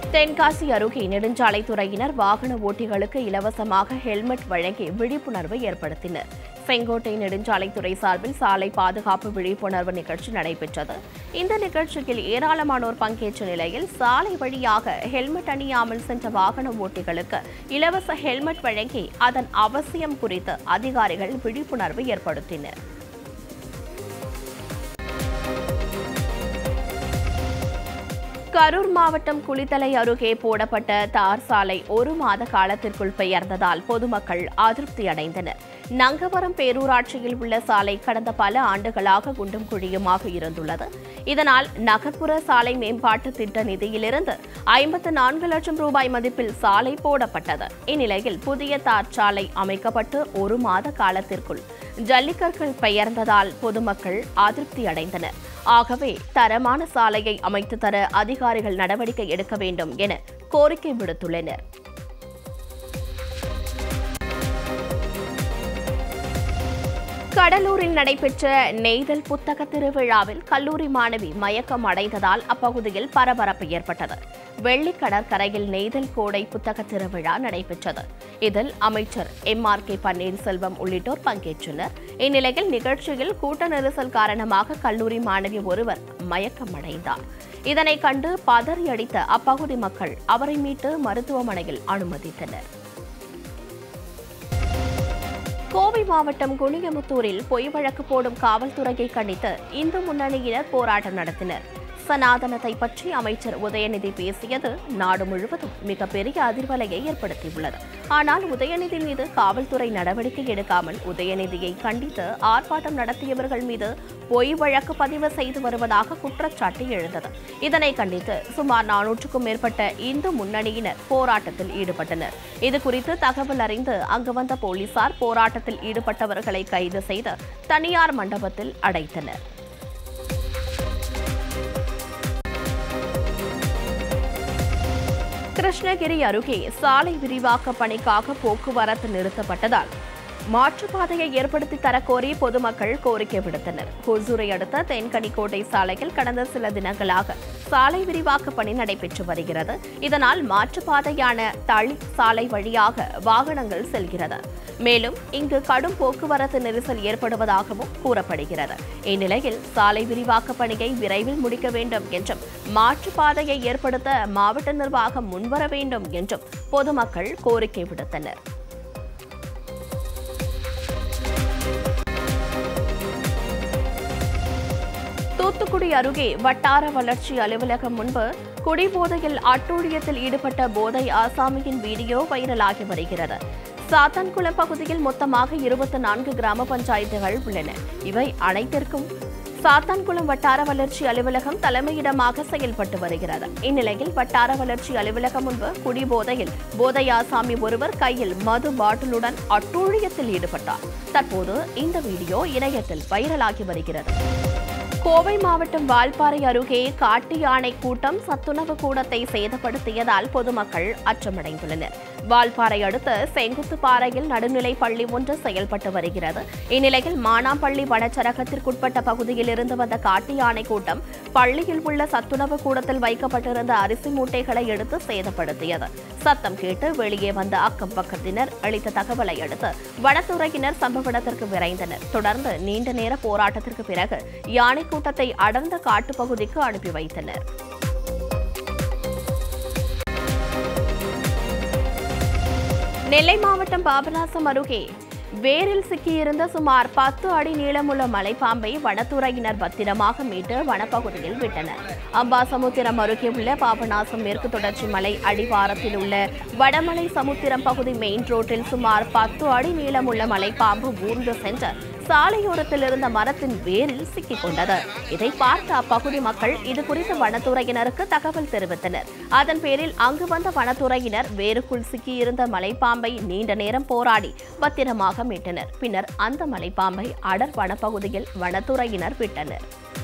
தென்காசி அருகே நெடுஞ்சாலைத்துறையினர் வாகன ஓட்டிகளுக்கு இலவசமாக ஹெல்மெட் வழங்கி விழிப்புணர்வு ஏற்படுத்தினர் செங்கோட்டை நெடுஞ்சாலைத்துறை சார்பில் சாலை பாதுகாப்பு விழிப்புணர்வு நிகழ்ச்சி நடைபெற்றது இந்த நிகழ்ச்சியில் ஏராளமானோர் பங்கேற்ற நிலையில் சாலை வழியாக ஹெல்மெட் அணியாமல் சென்ற வாகன ஓட்டிகளுக்கு இலவச ஹெல்மெட் வழங்கி அதன் அவசியம் குறித்து அதிகாரிகள் விழிப்புணர்வு ஏற்படுத்தினர் கரூர் மாவட்டம் குளித்தலை அருகே போடப்பட்ட தார் சாலை ஒரு மாத காலத்திற்குள் பெயர்ந்ததால் பொதுமக்கள் அதிருப்தி அடைந்தனர் நங்கவரம் பேரூராட்சியில் உள்ள சாலை கடந்த பல ஆண்டுகளாக குண்டும் குழியுமாக இருந்துள்ளது இதனால் நகர்ப்புற சாலை மேம்பாட்டு திட்ட நிதியிலிருந்து ஐம்பத்து நான்கு லட்சம் ரூபாய் மதிப்பில் சாலை போடப்பட்டது இந்நிலையில் புதிய தார் சாலை அமைக்கப்பட்டு ஒரு மாத காலத்திற்குள் ஜல்லிக்கற்கள் பெயர்ந்ததால் பொதுமக்கள் அதிருப்தி அடைந்தனர் ஆகவே தரமான சாலையை அமைத்து தர அதிகாரிகள் நடவடிக்கை எடுக்க வேண்டும் என கோரிக்கை விடுத்துள்ளனர் கடலூரில் நடைபெற்ற நெய்தல் புத்தக திருவிழாவில் கல்லூரி மாணவி மயக்கம் அடைந்ததால் அப்பகுதியில் பரபரப்பு ஏற்பட்டது வெள்ளி கடற்கரையில் நெய்தல் கோடை புத்தக திருவிழா நடைபெற்றது இதில் அமைச்சர் எம் ஆர் கே பன்னீர்செல்வம் உள்ளிட்டோர் பங்கேற்றனர் இந்நிலையில் நிகழ்ச்சியில் கூட்ட நெரிசல் காரணமாக கல்லூரி மாணவி ஒருவர் மயக்கம் அடைந்தார் இதனை கண்டு பதறியடித்த அப்பகுதி மக்கள் அவரை மீட்டு மருத்துவமனையில் அனுமதித்தனர் கோவை மாவட்டம் குனியமுத்தூரில் பொய் வழக்கு போடும் காவல்துறையை கண்டித்து இந்து முன்னணியினர் போராட்டம் நடத்தினர் சனாதனத்தை பற்றி அமைச்சர் உதயநிதி பேசியது நாடு முழுவதும் மிகப்பெரிய அதிர்வலையை ஏற்படுத்தியுள்ளது ஆனால் உதயநிதி மீது காவல்துறை நடவடிக்கை எடுக்காமல் உதயநிதியை கண்டித்து ஆர்ப்பாட்டம் நடத்தியவர்கள் மீது பொய் வழக்கு பதிவு செய்து வருவதாக குற்றச்சாட்டு எழுந்தது இதனை கண்டித்து சுமார் நானூற்றுக்கும் மேற்பட்ட இந்து முன்னணியினர் போராட்டத்தில் ஈடுபட்டனர் இதுகுறித்து தகவல் அறிந்து அங்கு வந்த போலீசார் போராட்டத்தில் ஈடுபட்டவர்களை கைது செய்து தனியார் மண்டபத்தில் அடைத்தனர் கிருஷ்ணகிரி அருகே சாலை விரிவாக்க பணிக்காக போக்குவரத்து நிறுத்தப்பட்டதால் மாற்றுப்பாதையை ஏற்படுத்தி தரக்கோரி பொதுமக்கள் கோரிக்கை விடுத்தனர் ஹொசூரை அடுத்த தென்கனிக்கோட்டை சாலையில் கடந்த சில தினங்களாக சாலை விரிவாக்க பணி நடைபெற்று வருகிறது இதனால் மாற்றுப்பாதையான தளி சாலை வழியாக வாகனங்கள் செல்கிறது மேலும் இங்கு கடும் போக்குவரத்து நெரிசல் ஏற்படுவதாகவும் கூறப்படுகிறது இந்நிலையில் சாலை விரிவாக்க பணியை விரைவில் முடிக்க வேண்டும் என்றும் மாற்றுப்பாதையை ஏற்படுத்த மாவட்ட நிர்வாகம் முன்வர வேண்டும் என்றும் பொதுமக்கள் கோரிக்கை விடுத்தனர் தூத்துக்குடி அருகே வட்டார வளர்ச்சி அலுவலகம் முன்பு குடிபோதையில் அட்டூழியத்தில் ஈடுபட்ட போதை ஆசாமியின் வீடியோ வைரலாகி வருகிறது சாத்தான்குளம் பகுதியில் மொத்தமாக இருபத்தி நான்கு கிராம பஞ்சாயத்துகள் உள்ளன இவை அனைத்திற்கும் சாத்தான்குளம் வட்டார வளர்ச்சி அலுவலகம் தலைமையிடமாக செயல்பட்டு வருகிறது இந்நிலையில் வட்டார வளர்ச்சி அலுவலகம் முன்பு குடிபோதையில் போதை ஆசாமி ஒருவர் கையில் மது பாட்டிலுடன் அட்டூழியத்தில் ஈடுபட்டார் தற்போது இந்த வீடியோ இணையத்தில் வைரலாகி வருகிறது கோவை மாவட்டம் வால்பாறை அருகே காட்டு யானை கூட்டம் சத்துணவு கூடத்தை சேதப்படுத்தியதால் பொதுமக்கள் அச்சமடைந்துள்ளனர் வால்பாறை அடுத்த செங்குத்துப்பாறையில் நடுநிலை பள்ளி ஒன்று செயல்பட்டு வருகிறது இந்நிலையில் மானாம்பள்ளி வனச்சரகத்திற்குட்பட்ட பகுதியில் இருந்து வந்த காட்டு யானை கூட்டம் பள்ளியில் உள்ள சத்துணவு கூடத்தில் வைக்கப்பட்டிருந்த அரிசி மூட்டைகளை எடுத்து சேதப்படுத்தியது சத்தம் கேட்டு வெளியே வந்த அக்கம் பக்கத்தினர் அளித்த தகவலை அடுத்து வனத்துறையினர் சம்பவ இடத்திற்கு விரைந்தனர் தொடர்ந்து நீண்ட நேர போராட்டத்திற்கு பிறகு யானை கூட்டத்தை அடர்ந்த காட்டுப்பகுதிக்கு அனுப்பி வைத்தனர் நெல்லை மாவட்டம் பாபநாசம் அருகே வேரில் சிக்கியிருந்த சுமார் பத்து அடி நீளமுள்ள மலைப்பாம்பை வனத்துறையினர் பத்திரமாக மீட்டு வனப்பகுதியில் விட்டனர் அம்பாசமுத்திரம் அருகே உள்ள பாபநாசம் மேற்கு தொடர்ச்சி மலை அடிவாரத்தில் உள்ள வடமலை சமுத்திரம் பகுதி மெயின் ரோட்டில் சுமார் பத்து அடி நீளமுள்ள மலைப்பாம்பு ஊர்ந்து சென்று சாலையோரத்தில் இருந்த மரத்தின் வேரில் சிக்கிக் கொண்டது இதை பார்த்த அப்பகுதி மக்கள் இது குறித்து வனத்துறையினருக்கு தகவல் தெரிவித்தனர் அதன் பேரில் அங்கு வந்த வனத்துறையினர் வேருக்குள் சிக்கியிருந்த மலைப்பாம்பை நீண்ட நேரம் போராடி பத்திரமாக மீட்டனர் பின்னர் அந்த மலைப்பாம்பை அடர் வனப்பகுதியில் வனத்துறையினர் விட்டனர்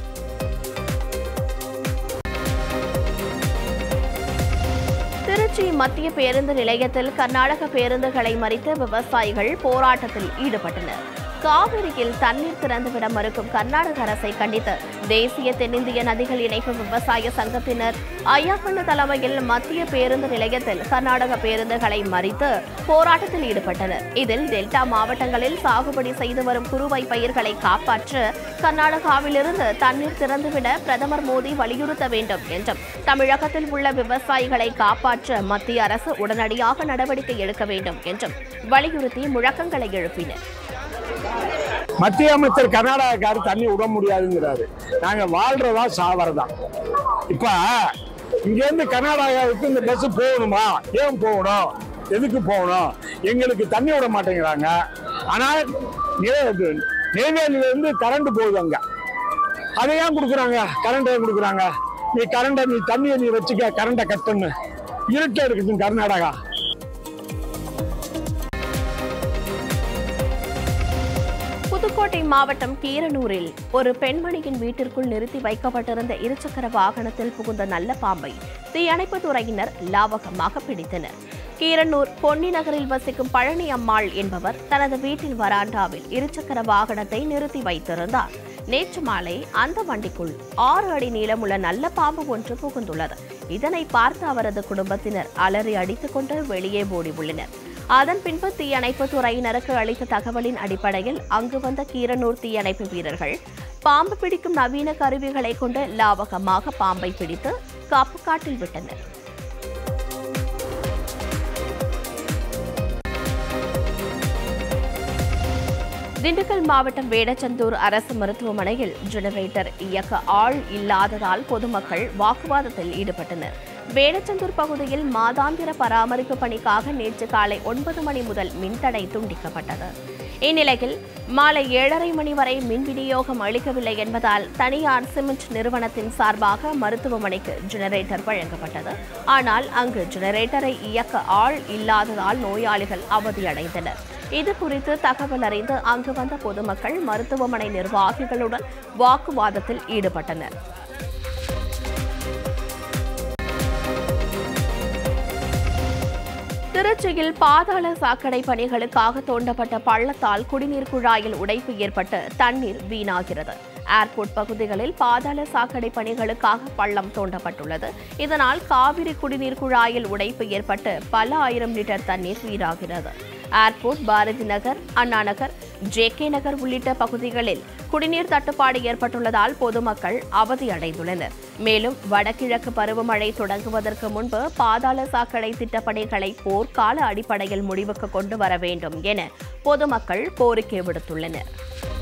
திருச்சி மத்திய பேருந்து நிலையத்தில் கர்நாடக பேருந்துகளை மறித்து விவசாயிகள் போராட்டத்தில் ஈடுபட்டனர் காவிரியில் தண்ணீர் திறந்துவிட மறுக்கும் கர்நாடக அரசை கண்டித்து தேசிய தென்னிந்திய நதிகள் இணைப்பு விவசாய சங்கத்தினர் ஐயாக்கண்ணு தலைமையில் மத்திய பேருந்து நிலையத்தில் கர்நாடக பேருந்துகளை மறித்து போராட்டத்தில் ஈடுபட்டனர் இதில் டெல்டா மாவட்டங்களில் சாகுபடி செய்து வரும் குறுவை பயிர்களை காப்பாற்ற கர்நாடகாவிலிருந்து தண்ணீர் திறந்துவிட பிரதமர் மோடி வலியுறுத்த வேண்டும் என்றும் தமிழகத்தில் உள்ள விவசாயிகளை காப்பாற்ற மத்திய அரசு உடனடியாக நடவடிக்கை எடுக்க வேண்டும் என்றும் வலியுறுத்தி முழக்கங்களை எழுப்பினர் மத்திய அமைச்சர் கர்நாடகாக்காரு தண்ணி விட முடியாதுங்கிறாரு நாங்க வாழ்றதா சாவறதா இப்ப இங்க இருந்து கர்நாடகாவுக்கு இந்த பஸ் போகணுமா ஏன் போகணும் எதுக்கு போகணும் எங்களுக்கு தண்ணி விட மாட்டேங்கிறாங்க ஆனா நெ- நெய்வேலியில இருந்து கரண்ட் போகுது அங்க அதை ஏன் கொடுக்குறாங்க கரண்ட் ஏன் கொடுக்குறாங்க நீ கரண்ட நீ தண்ணியை நீ வச்சுக்க கரண்ட்டை கட் பண்ணு இருட்டா இருக்குது கர்நாடகா புதுக்கோட்டை மாவட்டம் கீரனூரில் ஒரு பெண்மணியின் வீட்டிற்குள் நிறுத்தி வைக்கப்பட்டிருந்த இருசக்கர வாகனத்தில் புகுந்த நல்ல பாம்பை தீயணைப்புத் துறையினர் லாவகமாக பிடித்தனர் கீரனூர் பொன்னி நகரில் வசிக்கும் பழனி அம்மாள் என்பவர் தனது வீட்டின் வராண்டாவில் இருசக்கர வாகனத்தை நிறுத்தி வைத்திருந்தார் நேற்று மாலை அந்த வண்டிக்குள் ஆறு அடி நீளமுள்ள நல்ல பாம்பு ஒன்று புகுந்துள்ளது இதனை பார்த்த அவரது குடும்பத்தினர் அலறி அடித்துக் கொண்டு வெளியே ஓடி உள்ளனர் அதன் பின்பு தீயணைப்பு துறையினருக்கு அளித்த தகவலின் அடிப்படையில் அங்கு வந்த கீரனூர் தீயணைப்பு வீரர்கள் பாம்பு பிடிக்கும் நவீன கருவிகளை கொண்டு லாவகமாக பாம்பை பிடித்து காப்பு காட்டில் விட்டனர் திண்டுக்கல் மாவட்டம் வேடச்சந்தூர் அரசு மருத்துவமனையில் ஜெனரேட்டர் இயக்க ஆள் இல்லாததால் பொதுமக்கள் வாக்குவாதத்தில் ஈடுபட்டனர் வேடச்சந்தூர் பகுதியில் மாதாந்திர பராமரிப்பு பணிக்காக நேற்று காலை ஒன்பது மணி முதல் மின்தடை துண்டிக்கப்பட்டது இந்நிலையில் மாலை ஏழரை மணி வரை மின் விநியோகம் அளிக்கவில்லை என்பதால் தனியார் சிமெண்ட் நிறுவனத்தின் சார்பாக மருத்துவமனைக்கு ஜெனரேட்டர் வழங்கப்பட்டது ஆனால் அங்கு ஜெனரேட்டரை இயக்க ஆள் இல்லாததால் நோயாளிகள் அவதியடைந்தனர் இது குறித்து தகவல் அறிந்து அங்கு வந்த பொதுமக்கள் மருத்துவமனை நிர்வாகிகளுடன் வாக்குவாதத்தில் ஈடுபட்டனர் திருச்சியில் பாதாள சாக்கடை பணிகளுக்காக தோண்டப்பட்ட பள்ளத்தால் குடிநீர் குழாயில் உடைப்பு ஏற்பட்டு தண்ணீர் வீணாகிறது ஏர்போர்ட் பகுதிகளில் பாதாள சாக்கடை பணிகளுக்காக பள்ளம் தோண்டப்பட்டுள்ளது இதனால் காவிரி குடிநீர் குழாயில் உடைப்பு ஏற்பட்டு பல ஆயிரம் லிட்டர் தண்ணீர் வீணாகிறது ஏர்போர்ட் பாரதி நகர் அண்ணா நகர் ஜேகே நகர் உள்ளிட்ட பகுதிகளில் குடிநீர் தட்டுப்பாடு ஏற்பட்டுள்ளதால் பொதுமக்கள் அவதியடைந்துள்ளனர் மேலும் வடகிழக்கு பருவமழை தொடங்குவதற்கு முன்பு பாதாள சாக்கடை திட்டப்பணிகளை போர்க்கால அடிப்படையில் முடிவுக்கு கொண்டு வர வேண்டும் என பொதுமக்கள் கோரிக்கை விடுத்துள்ளனர்